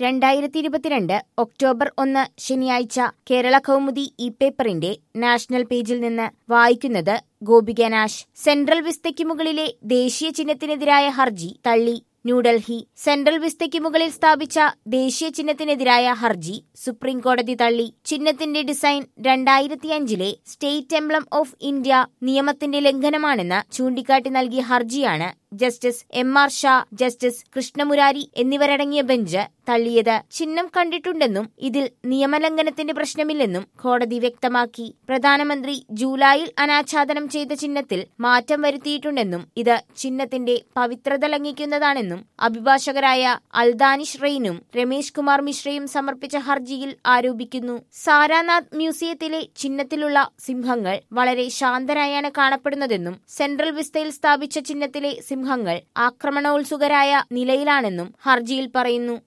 രണ്ടായിരത്തി ഇരുപത്തിരണ്ട് ഒക്ടോബർ ഒന്ന് ശനിയാഴ്ച കേരള കൗമുദി ഇ പേപ്പറിന്റെ നാഷണൽ പേജിൽ നിന്ന് വായിക്കുന്നത് ഗോപിക നാഷ് സെൻട്രൽ വിസ്തയ്ക്ക് മുകളിലെ ദേശീയ ചിഹ്നത്തിനെതിരായ ഹർജി തള്ളി ന്യൂഡൽഹി സെൻട്രൽ വിസ്തയ്ക്ക് മുകളിൽ സ്ഥാപിച്ച ദേശീയ ചിഹ്നത്തിനെതിരായ ഹർജി സുപ്രീം കോടതി തള്ളി ചിഹ്നത്തിന്റെ ഡിസൈൻ രണ്ടായിരത്തിയഞ്ചിലെ സ്റ്റേറ്റ് എംബ്ലം ഓഫ് ഇന്ത്യ നിയമത്തിന്റെ ലംഘനമാണെന്ന് ചൂണ്ടിക്കാട്ടി നൽകിയ ഹർജിയാണ് justice M R Shah justice Krishna Murari എന്നിവരടങ്ങിയ ബെഞ്ച് തള്ളിയത് ചിഹ്നം കണ്ടിട്ടുണ്ടെന്നും ഇതിൽ നിയമലംഘനത്തിന്റെ പ്രശ്നമില്ലെന്നും കോടതി വ്യക്തമാക്കി പ്രധാനമന്ത്രി ജൂലൈയിൽ അനാച്ഛാദനം ചെയ്ത ചിഹ്നത്തിൽ മാറ്റം വരുത്തിയിട്ടുണ്ടെന്നും ഇത് ചിഹ്നത്തിന്റെ പവിത്രത ലംഘിക്കുന്നതാണെന്നും അഭിഭാഷകരായ അൽദാനിഷ് റെയ്നും രമേശ് കുമാർ മിശ്രയും സമർപ്പിച്ച ഹർജിയിൽ ആരോപിക്കുന്നു സാരാനാഥ് മ്യൂസിയത്തിലെ ചിഹ്നത്തിലുള്ള സിംഹങ്ങൾ വളരെ ശാന്തരായാണ് കാണപ്പെടുന്നതെന്നും സെൻട്രൽ വിസ്തയിൽ സ്ഥാപിച്ച ചിഹ്നത്തിലെ സിംഹങ്ങൾ ആക്രമണോത്സുകരായ നിലയിലാണെന്നും ഹർജിയിൽ പറയുന്നു